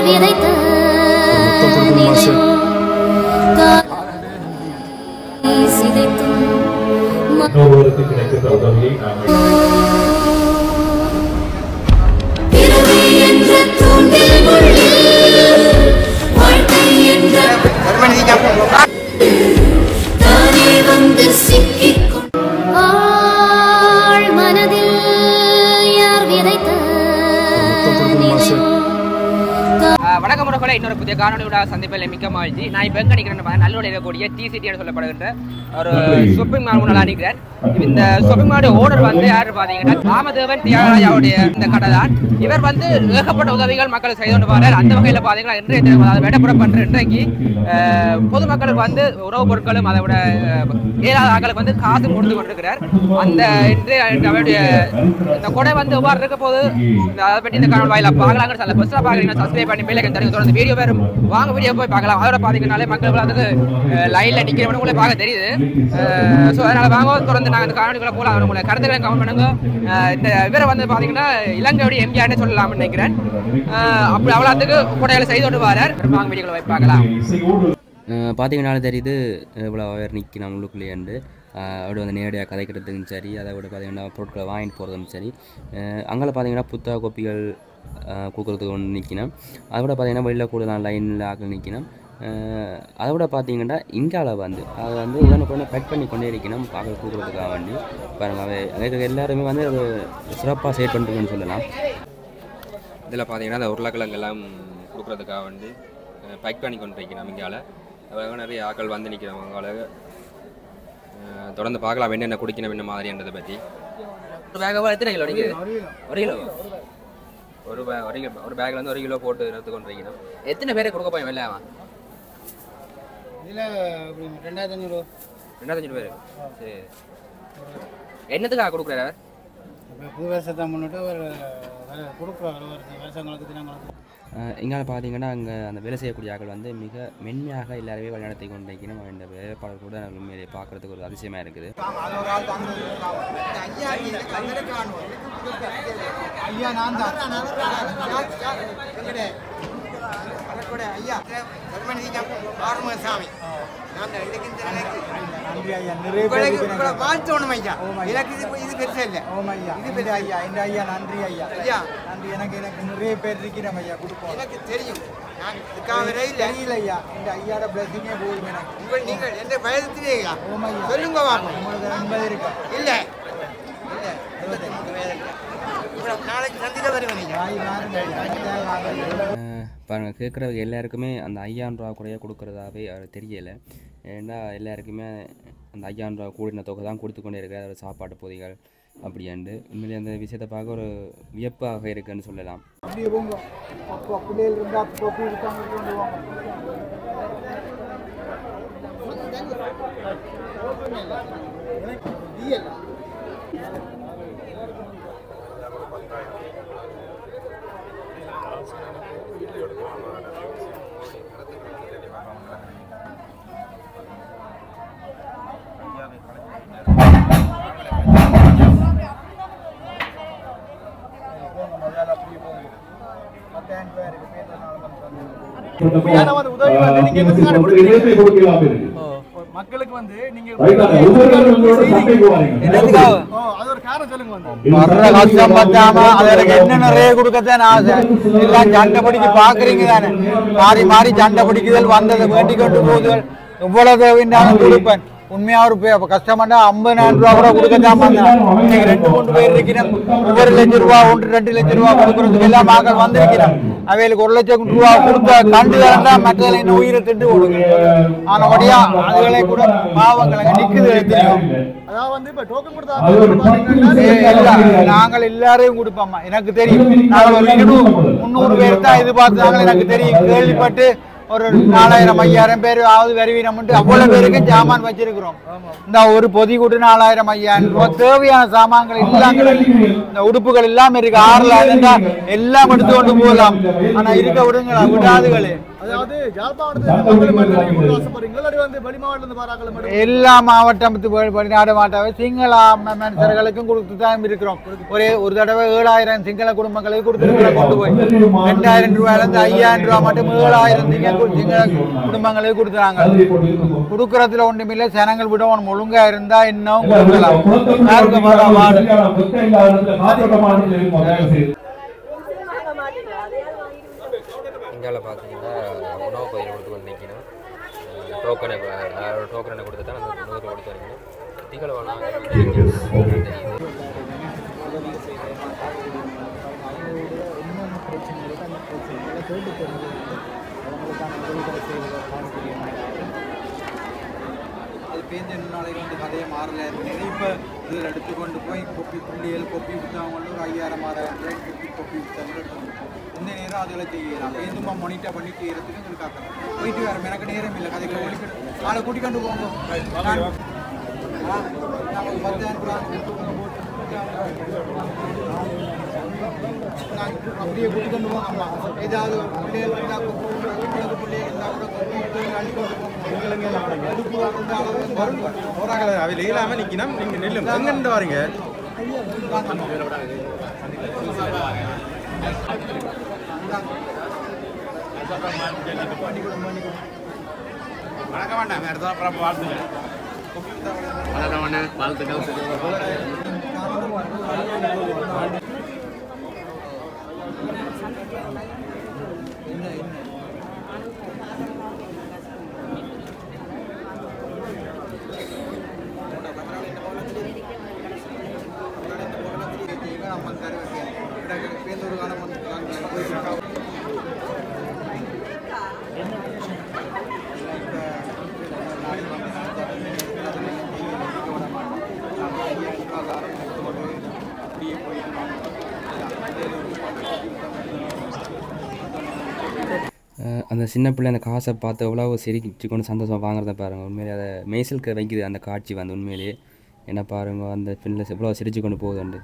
விதைத்த கொடுக்கணும் மாஸ்டர். காலை சிதைக்கும் ம- இன்னொருவருக்கு கிடைக்கின்ற உதவியை நாங்கள் பிறவி என்ற தூண்டில் முள்ளில் வாழ்க்கை என்ற தானே வந்து சிக்கிக் ஆள் மனதில் யார் விதைத்த கொடுக்கணும் மாஸ்டர். ஆஹ் வணக்கம் முறைகளை இன்னொரு புதிய காணொலியோட சந்திப்பில் மிக்க மகிழ்ச்சி நான் இப்போ எங்கே நிற்கிறேன் நல்லூரில் இருக்கக்கூடிய டிசிடி சொல்லப்படுகின்ற ஒரு ஷாப்பிங் மால் முன்னால் நிற்கிறேன் இந்த ஷாப்பிங் மாலோட ஓனர் வந்து யாரு பார்த்தீங்கன்னா ராமதேவன் தியாகராஜாவுடைய இந்த கடை தான் இவர் வந்து ஏகப்பட்ட உதவிகள் மக்கள் செய்து கொண்டு வரார் அந்த வகையில் பார்த்தீங்கன்னா இன்றைய தினம் அதாவது வேடப்புறம் பண்ணுற இன்றைக்கு ஆஹ் பொதுமக்களுக்கு வந்து உணவுப் பொருட்களும் அதை விட ஆஹ், ஏழாத ஆட்களுக்கு வந்து காசு கொடுத்து கொண்டிருக்கிறார் அந்த இன்றைய அவருடைய இந்த கொடை வந்து எவ்வாறு இருக்க போது அதை பற்றி இந்த காணொலி வாயில பார்க்கலாங்க சில பெருசாக பார்க்குறீங்கன்னா சப்ஸ்கிரைப் பண்ணி மேலே தெரியும் தொடர்ந்து வீடியோ வரும் வாங்க வீடியோ போய் பார்க்கலாம் அதோட பார்த்தீங்கன்னாலே மக்கள் வந்து லைனில் நிற்கிறவங்க உங்களே பார்க்க தெரியுது ஸோ அதனால் வாங்க தொடர்ந்து நாங்கள் இந்த காணொலிக்குள்ள போகலாம் உங்களை கருத்துக்களை கமெண்ட் பண்ணுங்க அஹ் இந்த இவரை வந்து பார்த்தீங்கன்னா இலங்கையுடைய எம்ஜிஆர்னு சொல்லலாம்னு நினைக்கிறேன் அஹ் அப்படி அவ்வளோத்துக்கு கொடைகளை செய்து கொண்டு வரார் வாங்க வீடியோக்களை போய் பார்க்கலாம் பார்த்தீங்கனாலும் தெரியுது இவ்வளோ பேர் நிற்கணும் உள்ளுக்குள்ளேண்டு அப்படி வந்து நேரடியாக கதைக்கிறதுக்கும் சரி அதை விட பார்த்தீங்கன்னா பொருட்களை வாங்கிட்டு போகிறதும் சரி அங்கே பார்த்தீங்கன்னா புத்தக கோப்பிகள் கொடுக்குறதுக்கு ஒன்று நிற்கணும் அதை விட பார்த்தீங்கன்னா வெளியில் கூட நான் லைனில் ஆக்கள் நிற்கணும் அதை விட பார்த்தீங்கன்னா இந்தியாவில் வந்து அதை வந்து உடனுக்குடனே கட் பண்ணி கொண்டே இருக்கணும் பார்க்க கொடுக்குறதுக்காக வேண்டி பாருங்க அவை அங்கே எல்லாருமே வந்து அது சிறப்பாக செயல் பண்ணுறதுன்னு சொல்லலாம் இதில் பார்த்தீங்கன்னா அந்த உருளைக்கிழங்கு எல்லாம் கொடுக்குறதுக்காக வந்து பைக் பண்ணி கொண்டு இருக்கணும் இங்கால அதாவது நிறைய ஆட்கள் வந்து நிற்கிறவங்க தொடர்ந்து பார்க்கலாம் என்னென்ன குடிக்கணும் என்ன மாதிரின்றதை பற்றி ஒரு பேக் எத்தனை கிலோ நீங்கள் ஒரு கிலோ ஒரு பேக் ஒரு கிலோ ஒரு பேக்கில் வந்து ஒரு கிலோ போட்டு எடுத்து கொண்டு இருக்கணும் எத்தனை பேரை கொடுக்க போய் வெளில அவன் இதில் ரெண்டாயிரத்தி அஞ்சூறு ரெண்டாயிரத்தஞ்சு பேர் சரி என்னத்துக்காக கொடுக்குறாரு இப்போ புது வருஷத்தை முன்னிட்டு ஒரு கொடுக்குறோம் ஒரு வருஷம் வருஷங்களுக்கு தினங்களுக்கு இங்கே பார்த்தீங்கன்னா அங்கே அந்த வேலை செய்யக்கூடிய ஆட்கள் வந்து மிக மென்மையாக எல்லாருமே வழிநடத்தி கொண்டு இருக்கணும் இந்த வேலைப்பாளர் கூட உண்மையிலே பார்க்குறதுக்கு ஒரு அதிசயமாக இருக்குது ஐயா நான் தான் நன்றி ஐயா நிறைய பேர் வாழ்த்தோணும் ஐயா எனக்கு இது இது பெருசா இல்ல ஓம் ஐயா இது இந்த பெரிய ஐயா இந்த ஐயா நன்றி ஐயா ஐயா நன்றி எனக்கு எனக்கு நிறைய பேர் இருக்கிறோம் ஐயா கொடுப்போம் எனக்கு தெரியும் நான் இதுக்காகவே இல்ல தெரியல ஐயா இந்த ஐயாட பிளஸிங்கே போதும் எனக்கு உங்கள் நீங்கள் எந்த வயதுலேயே ஐயா ஓம் ஐயா சொல்லுங்க பாப்போம் உங்களுக்கு எண்பது இருக்கா இல்ல இல்ல இருபத்தஞ்சு வயது இருக்கு. இவ்வளவு நாளைக்கு சந்திக்க வருவேன் ஐயா வாய் வாருங்க ஐயா ஐயா, வாருங்க. அஹ் பாருங்க கேட்குறவங்க எல்லாருக்குமே அந்த ஐயாயிரம் ரூபா கூடயே கொடுக்குறதாவே அவர் தெரியலை ஏன்னா எல்லாருக்குமே அந்த ஐயாயிரம் ரூபா கூடின தொகை தான் கொடுத்து கொண்டே இருக்கிற அதோட சாப்பாட்டு பொதிகள் அப்படியாண்டு உண்மையிலே அந்த விஷயத்தை பார்க்க ஒரு வியப்பாக இருக்குன்னு சொல்லலாம் அப்படியே போங்க அப்போ பிள்ளைகள் இருந்தா அப்போ இருக்காங்க கொண்டு வாங்க இணைப்பை கொடுக்கலாம் இருக்கு மக்களுக்கு வந்து நீங்க ரைட்டாங்க ஒவ்வொருவரும் உங்களோட சண்டைக்கு வாரீங்க ஓ, அது ஒரு காரணம் சொல்லுங்க வந்து இது வர்ற கஷ்டம் பார்த்தாம அதற்கு என்ன நிறைய கொடுக்கத்தான் ஆசை எல்லாம் சண்டை பிடிச்சு பாக்குறீங்க தானே மாறி மாறி சண்டை பிடிக்குதல் வந்தது வேண்டி கொண்டு போகுதல் இவ்வளவு தேவைன்னாலும் கொடுப்பேன் உண்மையா ஒரு பே- கஷ்டமாண்டா ஐம்பதாயிரம் ரூபா கூட கொடுக்கத்தான் வந்தேன் இன்னைக்கு ரெண்டு மூணு பேர் இருக்கிறேன் ஒவ்வொரு லட்சம் ரூபா ஒன்று ரெண்டு லட்சம் ரூபா கொடுக்கறதுக்கு எல்லாம் மக்கள் வந்திருக்கிறேன் அவைகளுக்கு ஒரு லட்சம் ரூபா கொடுத்த கண்டு தான் மற்றதில் என்ன உயிரை திண்டு கொடுங்க ஆனபடியா அதுகளை கூட பாவங்களை நிக்குது தெரியும் அதாவது வந்து இப்ப டோக்கன் கொடுத்தா நாங்கள் எல்லாரையும் கொடுப்போம்மா எனக்கு தெரியும் நாங்கள் ஒரு இருநூறு முந்நூறு பேர் தான் எதிர்பார்த்தாங்க எனக்கு தெரியும் கேள்விப்பட்டு ஒரு நாலாயிரம் ஐயாயிரம் பேர் ஆவது வருவீனம்ட்டு அவ்வளவு பேருக்கு சாமான் வச்சிருக்கிறோம் இந்த ஒரு பொதி கூட்டு நாலாயிரம் ஐயாயிரம் ரூபாய் தேவையான சாமான்கள் எல்லாம் கிடையாது. இந்த உடுப்புகள் எல்லாம் இருக்கு ஆறுல இருந்தா எல்லாம் எடுத்து கொண்டு போகலாம் ஆனா இருக்க விடுங்களா விடாதுகளே அதாவது யாழ்ப்பாணத்தில் மக்கள் மட்டும் ஆசைப்படுறீங்களா இல்லாட்டி வந்து வெளி மாவட்டத்தில் பாராக்கள் மட்டும் எல்லா மாவட்டத்து வெளி- வெளிநாடு மாவட்ட சிங்கள ம- மனுஷர்களுக்கும் கொடுத்து தான் இருக்கிறோம் ஒரே ஒரு தடவை ஏழாயிரம் சிங்கள குடும்பங்களுக்கு கொடுத்துருக்கிறோம் கொண்டு போய் ரெண்டாயிரம் ரூபாயில இருந்து ஐயாயிரம் ரூபாய் மட்டும் ஏழாயிரம் சிங்கள கு- சிங்கள குடும்பங்களுக்கு கொடுக்குறாங்க கொடுக்கறதுல ஒண்ணுமில்லை ஜனங்கள் விட ஒன்று ஒழுங்கா இருந்தா இன்னும் கொடுக்கலாம் யாருக்கு பரவாயில்ல இந்தியாவில் பார்த்தீங்கன்னா உணவு பயிர் கொடுத்து வந்து நிற்கணும் டோக்கனை டோக்கனை கொடுத்து தான் அந்த உணவு கொடுத்து வரணும் திகளை வேணாம் அது பேருந்து ரெண்டு நாளைக்கு வந்து கதையை மாறல இருந்தது இப்போ இதில் எடுத்து கொண்டு போய் கொப்பி புள்ளியல் கொப்பி விற்றவங்க ஒரு ஐயாயிரம் ஆறாயிரம் ரூபாய் கொப்பி கொப்பி விற்றாங்க இந்த நேரம் அதில் செய்யலாம் பேருந்துமா மானிட்டர் பண்ணி செய்யறதுக்கு எங்களுக்கு ஆக்கலாம் போயிட்டு வேறு எனக்கு நேரம் இல்லை கதைகளை ஒழிக்கிட்டு நாளை கூட்டி கொண்டு போங்க நான் ஆ, நான் ஒரு பத்தாயிரம் ரூபாய் நான் அப்படியே கூட்டி கொண்டு போங்கம்மா ஏதாவது பிள்ளைகள் இருந்தால் பிள்ளைகள் பிள்ளைகள் இருந்தால் கூட கொப்பி விட்டு அள்ளி கொண்டு போங்க எடுப்பு வந்து அளவு வரும் போறாங்களே அவையில் இல்லாம நிக்கணும் நீங்க நெல்லும் எங்க வரீங்க வணக்கம் வேண்டாம் வேறு தான் அப்புறம் வாழ்த்துங்க வணக்கம் வேண்டாம் வாழ்த்துக்கள் பேருந்து காலம் வந்து போயிட்டு அஹ் அந்த சின்ன பிள்ளை அந்த காசை பார்த்து எவ்வளோ சிரிச்சு கொண்டு சந்தோஷமாக வாங்குறத பாருங்கள் உண்மையிலே அதை மேய்ச்சலுக்கு வைக்குது அந்த காட்சி வந்து உண்மையிலேயே என்ன பாருங்க அந்த பிள்ளை எவ்வளோ சிரிச்சு கொண்டு போகுதுண்டு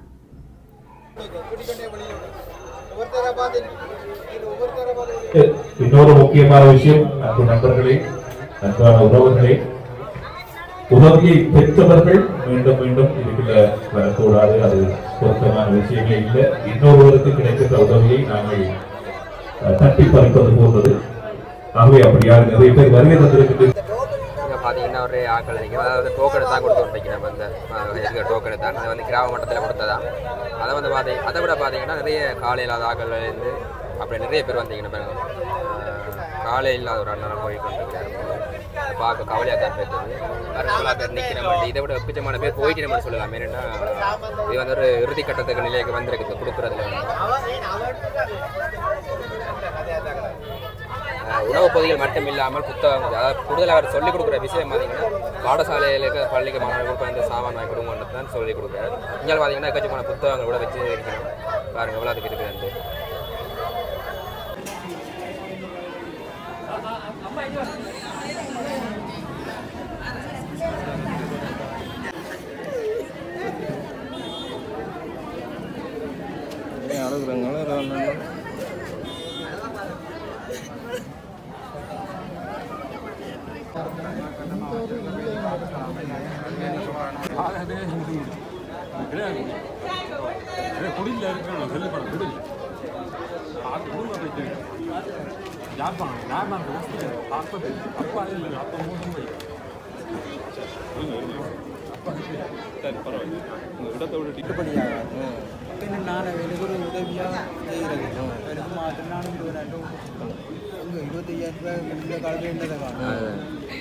ஒவ்வொருத்தரை பார்த்து ஒவ்வொருத்தரை பார்த்து இன்னொரு முக்கியமான விஷயம் அன்பு நண்பர்களே அன்பான உறவுகளே உதவியை பெற்றவர்கள் மீண்டும் மீண்டும் இதுக்குள்ள வரக்கூடாது அது பொருத்தமான விஷயமே இல்லை இன்னொருவருக்கு கிடைக்கின்ற உதவியை நாங்கள் அஹ், தட்டி பறிப்பது போன்றது ஆகவே அப்படி யார் நிறைய பேர் வருகை தந்திருக்கின்ற இங்கே பார்த்தீங்கன்னா ஒரு ஆக்கள் நிற்கும் அதாவது டோக்கனை தான் கொடுத்து வந்துருக்கு நம்ம இந்த அஹ், இருக்கிற டோக்கனை தான் அது வந்து கிராம மட்டத்தில் கொடுத்ததா அதை வந்து பார்த்தீங்க அதை விட பார்த்தீங்கன்னா நிறைய காலை இல்லாத ஆக்கள்லேருந்து அப்படி நிறைய பேர் வந்தீங்கன்னா பாருங்க அஹ், காலை இல்லாத ஒரு அண்ணன் போய் கொண்டிருக்கிறார் பார்க்க கவலையாக தான் இருக்குது வரவங்களா பேர் நிற்கிற மாதிரி இதை விட பிச்சமான பேர் போயிட்டு நம்ம சொல்லலாம் ஏன்னா இது வந்து ஒரு இறுதி கட்டத்துக்கு நிலைக்கு வந்திருக்குது கொடுக்குறதுல வந்து அஹ் உணவுப் பொதிகள் மட்டும் இல்லாமல் புத்தகங்கள் அதாவது கூடுதலாக அவர் சொல்லிக் கொடுக்குற விஷயம் பார்த்தீங்கன்னா பாடசாலைகளுக்கு பள்ளிக்கு மாணவர்களுக்கு இந்த சாமான் வாங்கி கொடுங்கன்னு தான் சொல்லிக் கொடுக்குறாரு இங்கே பார்த்தீங்கன்னா எக்கச்சக்கமான புத்தகங்கள் கூட வச்சு இருக்கணும் பாருங்க எவ்வளோ அதுக்கு இருக்குது പിന്നെ നാളെ എനിക്കൊരു ഉദവിയാണ് ചെയ്യുന്നത് എനിക്ക് മാറ്റനാണ് ഇരുപതിനായിരം ഇരുപത്തി അയ്യായിരം രൂപ മുന്നേ കളവേണ്ടത് കാണും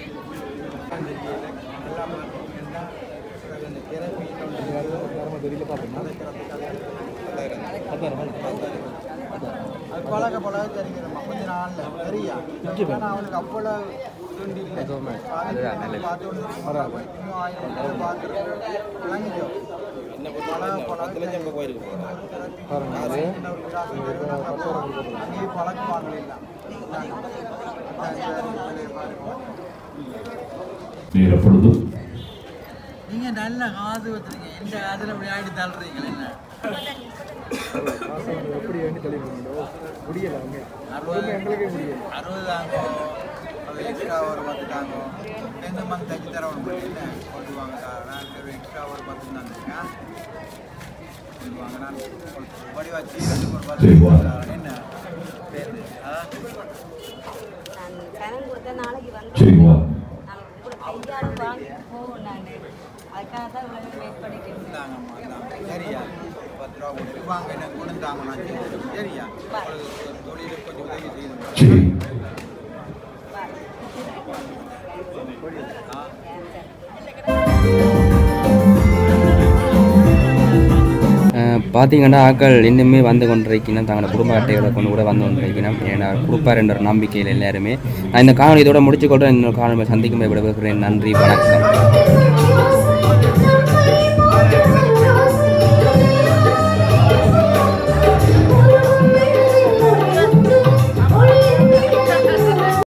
அது பழக பழக தெரிஞ்சிடும் கொஞ்ச நாள்ல சரியா ஆனா அவனுக்கு அவ்வளவு தூண்டி இல்லை. பார்த்து ஒண்ணு இன்னும் ஆயிரம் பேர் பார்க்கிறோம். விளங்கிச்சோ? பழக பழக தெரியும். சின்ன ஒரு விலாசம் தெரியும். அங்கேயே பழக்குவாங்க எல்லாம். நேர பொழுது நீங்க நல்ல காது வச்சிருக்கீங்க எந்த காதுல அப்படி ஆடி தள்ளுறீங்க என்ன எப்படி வேண்டி தெளிவுங்களோ முடியல அவங்க அறுபது எங்களுக்கே முடியல அறுபது தாங்கோ அது எக்ஸ்ட்ரா ஒரு பத்து தாங்கோ எந்த மந்த் தச்சு தர ஒன்று என்ன கொண்டு வாங்க நான் ஒரு எக்ஸ்ட்ரா ஒரு பத்து தாங்க கொண்டு வாங்க நான் படி வச்சு ரெண்டு மூணு பத்து தரேன். என்ன சேர்ந்து ஆ நான் கடன் கொடுத்த நாளைக்கு வந்து சரிவா நான் கூட கையால் வாங்கி போகும் நான் அதுக்காக தான் இவ்வளோ வெயிட் பண்ணிக்கிறேன் இந்தாங்கம்மா இந்தாங்க சரியா பத்து ரூபா கொடுத்து வாங்க என்ன கொடுத்தாங்க நான் செய்கிறேன். சரியா உங்களுக்கு ஒரு தொழிலுக்கு கொஞ்சம் உதவி செய்யணும் சரி ஆ பார்த்தீங்கன்னா ஆக்கள் இன்னுமே வந்து கொண்டிருக்கணும் தங்களோட குடும்ப அட்டைகளை கொண்டு கூட வந்து கொண்டிருக்கணும் ஏன்னா கொடுப்பார் என்ற ஒரு நம்பிக்கையில் எல்லாருமே நான் இந்த காணொலி இதோட முடிச்சுக்கொள்கிறேன் இன்னொரு காணொலி சந்திக்கும் விட நன்றி வணக்கம்